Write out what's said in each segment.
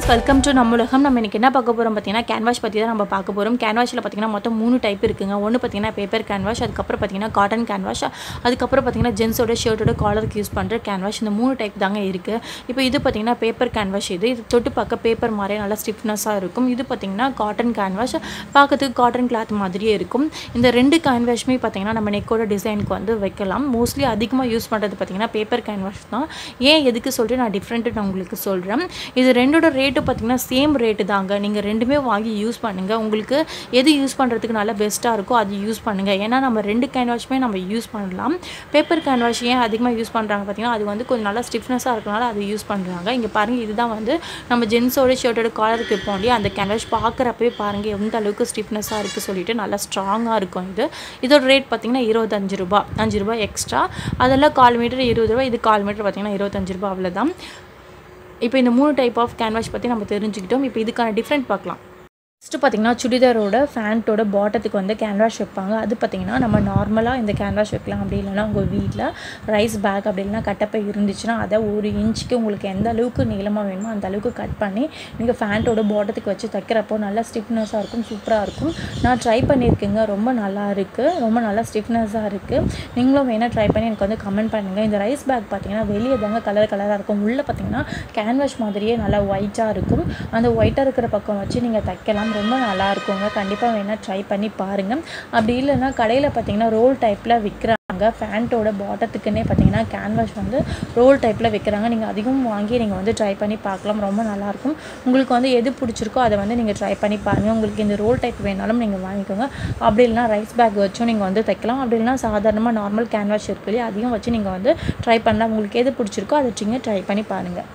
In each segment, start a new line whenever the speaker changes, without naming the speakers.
welcome to நம்ம உலகம் நம்ம இன்றைக்கி என்ன பார்க்க போகிறோம் பார்த்தீங்கன்னா கேன்வாஷ் பற்றி தான் நம்ம பார்க்க போகிறோம் கேன்வாஷில் பார்த்தீங்கன்னா மொத்தம் மூணு டைப் இருக்குங்க ஒன்று பார்த்தீங்கன்னா பேப்பர் கேன்வாஷ் அதுக்கப்புறம் பார்த்தீங்கன்னா காட்டன் கேன்வாஷ் அதுக்கப்புறம் பார்த்தீங்கன்னா ஜென்ஸோட ஷர்ட்டோட காலருக்கு யூஸ் பண்ணுற கேன்வாஷ் இந்த மூணு டைப் தாங்க இருக்குது இப்போ இது பார்த்தீங்கன்னா பேப்பர் கேன்வாஷ் இது இது தொட்டு பார்க்க பேப்பர் மாதிரியே நல்லா ஸ்டிஃப்னஸாக இருக்கும் இது பார்த்தீங்கன்னா காட்டன் கேன்வாஷ் பார்க்கறதுக்கு காட்டன் கிளாத் மாதிரியே இருக்கும் இந்த ரெண்டு கேன்வாஷுமே பார்த்தீங்கன்னா நம்ம நெக்கோட டிசைனுக்கு வந்து வைக்கலாம் மோஸ்ட்லி அதிகமாக யூஸ் பண்ணுறது பார்த்தீங்கன்னா பேப்பர் கேன்வாஷ் தான் ஏன் எதுக்கு சொல்லிட்டு நான் டிஃப்ரெண்ட்டு நான் உங்களுக்கு சொல்கிறேன் இது ரெண்டோட ரேட்டு பார்த்தீங்கன்னா சேம் ரேட்டு தாங்க நீங்கள் ரெண்டுமே வாங்கி யூஸ் பண்ணுங்கள் உங்களுக்கு எது யூஸ் பண்ணுறதுக்கு நல்லா பெஸ்ட்டாக இருக்கோ அது யூஸ் பண்ணுங்கள் ஏன்னா நம்ம ரெண்டு கேன்வாஷுமே நம்ம யூஸ் பண்ணலாம் பேப்பர் கேன்வாஷ் ஏன் அதிகமாக யூஸ் பண்ணுறாங்க பார்த்தீங்கன்னா அது வந்து கொஞ்சம் நல்லா ஸ்டிஃப்னஸாக இருக்கனால அது யூஸ் பண்ணுறாங்க இங்கே பாருங்கள் இதுதான் வந்து நம்ம ஜென்ஸோட ஷர்ட்டோட காலருக்கு இருப்போம் இல்லையா அந்த கேன்வாஷ் பார்க்குறப்பவே பாருங்கள் எந்த அளவுக்கு ஸ்டிஃப்னஸாக இருக்குது சொல்லிட்டு நல்லா ஸ்ட்ராங்காக இருக்கும் இது இதோட ரேட் பார்த்தீங்கன்னா இருபத்தஞ்சு ரூபா அஞ்சு ரூபா எக்ஸ்ட்ரா அதெல்லாம் கால் மீட்டர் இருபது ரூபா இது கால் மீட்டர் பார்த்தீங்கன்னா இருபத்தஞ்சு ரூபா அவ்வளோதான் இப்போ இந்த மூணு டைப் ஆஃப் கேன்வாஷ் பற்றி நம்ம தெரிஞ்சுக்கிட்டோம் இப்போ இதுக்கான டிஃப்ரெண்ட் பார்க்கலாம் ஃபஸ்ட்டு பார்த்தீங்கன்னா சுடிதாரோட ஃபேண்ட்டோட பாட்டத்துக்கு வந்து கேன்வாஷ் வைப்பாங்க அது பார்த்தீங்கன்னா நம்ம நார்மலாக இந்த கேன்வாஷ் வைக்கலாம் அப்படி இல்லைன்னா உங்கள் வீட்டில் ரைஸ் பேக் அப்படி இல்லைனா கட்டப்பை இருந்துச்சுன்னா அதை ஒரு இன்ச்சுக்கு உங்களுக்கு எந்த அளவுக்கு நீளமாக வேணுமோ அந்த அளவுக்கு கட் பண்ணி நீங்கள் ஃபேண்ட்டோட பாட்டத்துக்கு வச்சு தைக்கிறப்போ நல்லா ஸ்டிஃப்னஸாக இருக்கும் சூப்பராக இருக்கும் நான் ட்ரை பண்ணியிருக்கேங்க ரொம்ப நல்லா இருக்குது ரொம்ப நல்லா ஸ்டிஃப்னஸாக இருக்குது நீங்களும் வேணால் ட்ரை பண்ணி எனக்கு வந்து கமெண்ட் பண்ணுங்கள் இந்த ரைஸ் பேக் பார்த்தீங்கன்னா வெளியே தாங்க கலர் கலராக இருக்கும் உள்ளே பார்த்தீங்கன்னா கேன்வாஷ் மாதிரியே நல்லா ஒயிட்டாக இருக்கும் அந்த ஒயிட்டாக இருக்கிற பக்கம் வச்சு நீங்கள் தைக்கலாம் ரொம்ப நல்லா இருக்குங்க கண்டிப்பாக வேணால் ட்ரை பண்ணி பாருங்கள் அப்படி இல்லைன்னா கடையில் பார்த்தீங்கன்னா ரோல் டைப்பில் விற்கிறாங்க ஃபேண்ட்டோட பாட்டத்துக்குன்னே பார்த்தீங்கன்னா கேன்வாஷ் வந்து ரோல் டைப்பில் விற்கிறாங்க நீங்கள் அதிகம் வாங்கி நீங்கள் வந்து ட்ரை பண்ணி பார்க்கலாம் ரொம்ப நல்லாயிருக்கும் உங்களுக்கு வந்து எது பிடிச்சிருக்கோ அதை வந்து நீங்கள் ட்ரை பண்ணி பாருங்கள் உங்களுக்கு இந்த ரோல் டைப் வேணாலும் நீங்கள் வாங்கிக்கோங்க அப்படி இல்லைனா ரைஸ் பேக் வச்சும் நீங்கள் வந்து தைக்கலாம் அப்படி இல்லைனா சாதாரணமாக நார்மல் கேன்வாஷ் இருக்கு இல்லையா அதையும் வச்சு நீங்கள் வந்து ட்ரை பண்ணலாம் உங்களுக்கு எது பிடிச்சிருக்கோ அதை நீங்கள் ட்ரை பண்ணி பாருங்கள்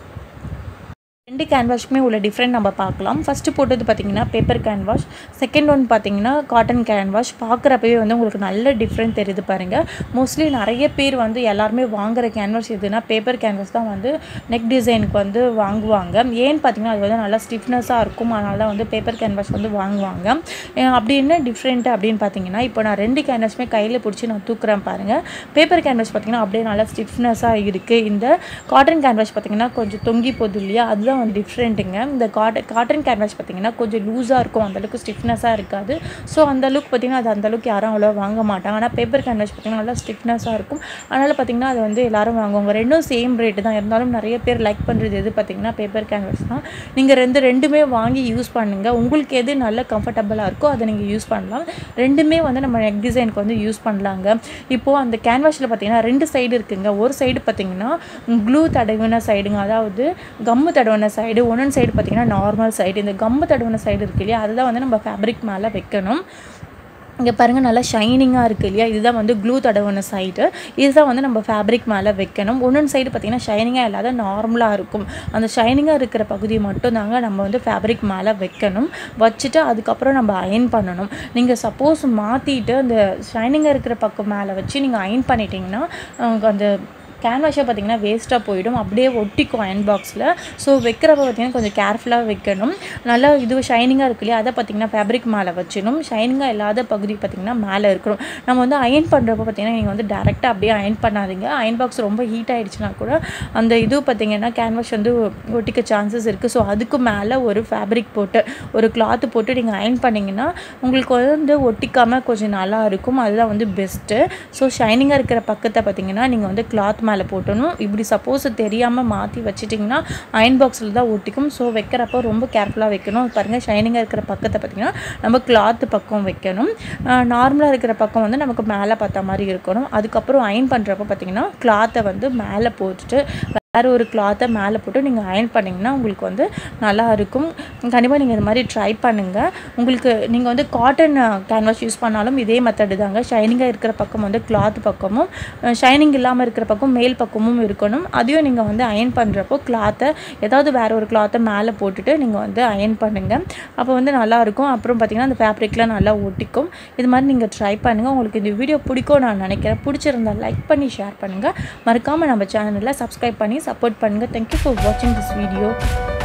ரெண்டு கேன்வாஷ்க்குமே உள்ள டிஃப்ரெண்ட் நம்ம பார்க்கலாம் ஃபஸ்ட்டு போட்டது பார்த்தீங்கன்னா பேப்பர் கேன்வாஷ் செகண்ட் ஒன் பார்த்தீங்கன்னா காட்டன் கேன்வாஷ் பார்க்குறப்பவே வந்து உங்களுக்கு நல்ல டிஃப்ரெண்ட் தெரியுது பாருங்கள் மோஸ்ட்லி நிறைய பேர் வந்து எல்லாருமே வாங்குற கேன்வாஷ் எதுனா பேப்பர் கேன்வாஸ் தான் வந்து நெக் டிசைனுக்கு வந்து வாங்குவாங்க ஏன்னு பார்த்தீங்கன்னா அது வந்து நல்லா ஸ்டிஃப்னஸாக இருக்கும் அதனால தான் வந்து பேப்பர் கேன்வாஷ் வந்து வாங்குவாங்க அப்படி என்ன டிஃப்ரெண்ட் அப்படின்னு பார்த்தீங்கன்னா இப்போ நான் ரெண்டு கேன்வாஸுமே கையில் பிடிச்சி நான் தூக்குறேன் பாருங்கள் பேப்பர் கேன்வாஸ் பார்த்தீங்கன்னா அப்படியே நல்லா ஸ்டிஃப்னஸாக இருக்குது இந்த காட்டன் கேன்வாஷ் பார்த்தீங்கன்னா கொஞ்சம் தொங்கி போகுது இல்லையா அதுதான் வந்து டிஃப்ரெண்ட்டுங்க இந்த காட்டன் காட்டன் கேன்வாஸ் பார்த்தீங்கன்னா கொஞ்சம் லூஸாக இருக்கும் அந்தளவுக்கு ஸ்டிஃப்னஸாக இருக்காது ஸோ அந்தளவுக்கு பார்த்தீங்கன்னா அது அந்தளவுக்கு யாரும் அவ்வளோ வாங்க மாட்டாங்க ஆனால் பேப்பர் கேன்வாஸ் பார்த்தீங்கன்னா நல்லா ஸ்டிஃப்னஸாக இருக்கும் அதனால் பார்த்தீங்கன்னா அது வந்து எல்லோரும் வாங்குவாங்க ரெண்டும் சேம் ரேட்டு தான் இருந்தாலும் நிறைய பேர் லைக் பண்ணுறது எது பார்த்தீங்கன்னா பேப்பர் கேன்வாஸ் தான் நீங்கள் ரெண்டு ரெண்டுமே வாங்கி யூஸ் பண்ணுங்கள் உங்களுக்கு எது நல்ல கம்ஃபர்டபுளாக இருக்கோ அதை நீங்கள் யூஸ் பண்ணலாம் ரெண்டுமே வந்து நம்ம நெக் டிசைனுக்கு வந்து யூஸ் பண்ணலாங்க இப்போது அந்த கேன்வாஸில் பார்த்தீங்கன்னா ரெண்டு சைடு இருக்குங்க ஒரு சைடு பார்த்தீங்கன்னா க்ளூ தடவின சைடுங்க அதாவது கம்மு தடவின சைடு ஒன்று சைடு பார்த்திங்கன்னா நார்மல் சைடு இந்த கம்மு தடவின சைடு இருக்கு இல்லையா அதுதான் வந்து நம்ம ஃபேப்ரிக் மேலே வைக்கணும் இங்கே பாருங்கள் நல்லா ஷைனிங்காக இருக்குது இல்லையா இதுதான் வந்து க்ளூ தடவின சைடு இதுதான் வந்து நம்ம ஃபேப்ரிக் மேலே வைக்கணும் ஒன்று சைடு பார்த்திங்கன்னா ஷைனிங்காக இல்லாத நார்மலாக இருக்கும் அந்த ஷைனிங்காக இருக்கிற பகுதியை மட்டும் தாங்க நம்ம வந்து ஃபேப்ரிக் மேலே வைக்கணும் வச்சுட்டு அதுக்கப்புறம் நம்ம அயன் பண்ணணும் நீங்கள் சப்போஸ் மாற்றிட்டு அந்த ஷைனிங்காக இருக்கிற பக்கம் மேலே வச்சு நீங்கள் அயன் பண்ணிட்டீங்கன்னா அந்த கேன்வாஷை பார்த்திங்கன்னா வேஸ்ட்டாக போயிடும் அப்படியே ஒட்டிக்கும் அயன் பாக்ஸில் ஸோ வைக்கிறப்ப பார்த்திங்கன்னா கொஞ்சம் கேர்ஃபுல்லாக வைக்கணும் நல்லா இது ஷைனிங்காக இருக்கு இல்லையா அதை பார்த்திங்கன்னா ஃபேப்ரிக் மேலே வச்சிடணும் ஷைனிங்காக இல்லாத பகுதி பார்த்திங்கன்னா மேலே இருக்கணும் நம்ம வந்து அயன் பண்ணுறப்ப பார்த்திங்கன்னா நீங்கள் வந்து டேரெக்டாக அப்படியே அயன் பண்ணாதீங்க அயன் பாக்ஸ் ரொம்ப ஹீட் ஆகிடுச்சுன்னா கூட அந்த இது பார்த்திங்கன்னா கேன்வாஷ் வந்து ஒட்டிக்க சான்சஸ் இருக்குது ஸோ அதுக்கு மேலே ஒரு ஃபேப்ரிக் போட்டு ஒரு கிளாத்து போட்டு நீங்கள் அயன் பண்ணிங்கன்னா உங்களுக்கு வந்து ஒட்டிக்காமல் கொஞ்சம் நல்லா இருக்கும் அதுதான் வந்து பெஸ்ட்டு ஸோ ஷைனிங்காக இருக்கிற பக்கத்தை பார்த்திங்கன்னா நீங்கள் வந்து கிளாத் மேலே போட்டணும் இப்படி சப்போஸ் தெரியாமல் மாற்றி வச்சிட்டிங்கன்னா அயன் பாக்ஸில் தான் ஒட்டிக்கும் ஸோ வைக்கிறப்போ ரொம்ப கேர்ஃபுல்லாக வைக்கணும் பாருங்கள் ஷைனிங்காக இருக்கிற பக்கத்தை பார்த்திங்கன்னா நம்ம கிளாத்து பக்கம் வைக்கணும் நார்மலாக இருக்கிற பக்கம் வந்து நமக்கு மேலே பார்த்த மாதிரி இருக்கணும் அதுக்கப்புறம் அயன் பண்ணுறப்போ பார்த்திங்கன்னா கிளாத்தை வந்து மேலே போட்டுட்டு வேறு ஒரு கிளாத்தை மேலே போட்டு நீங்கள் அயன் பண்ணிங்கன்னா உங்களுக்கு வந்து நல்லா இருக்கும் கண்டிப்பாக நீங்கள் இது மாதிரி ட்ரை பண்ணுங்கள் உங்களுக்கு நீங்கள் வந்து காட்டன் கேன்வாஸ் யூஸ் பண்ணாலும் இதே மெத்தடு தாங்க ஷைனிங்காக இருக்கிற பக்கம் வந்து கிளாத் பக்கமும் ஷைனிங் இல்லாமல் இருக்கிற பக்கம் மேல் பக்கமும் இருக்கணும் அதையும் நீங்கள் வந்து அயன் பண்ணுறப்போ கிளாத்தை ஏதாவது வேறு ஒரு கிளாத்தை மேலே போட்டுட்டு நீங்கள் வந்து அயன் பண்ணுங்கள் அப்போ வந்து நல்லாயிருக்கும் அப்புறம் பார்த்திங்கன்னா அந்த ஃபேப்ரிக்லாம் நல்லா ஒட்டிக்கும் இது மாதிரி நீங்கள் ட்ரை பண்ணுங்கள் உங்களுக்கு இந்த வீடியோ பிடிக்கும் நான் நினைக்கிறேன் பிடிச்சிருந்தா லைக் பண்ணி ஷேர் பண்ணுங்கள் மறக்காமல் நம்ம சேனலில் சப்ஸ்கிரைப் பண்ணி சப்போர்ட் பண்ணுங்கள் தேங்க்யூ ஃபார் வாட்சிங் திஸ் வீடியோ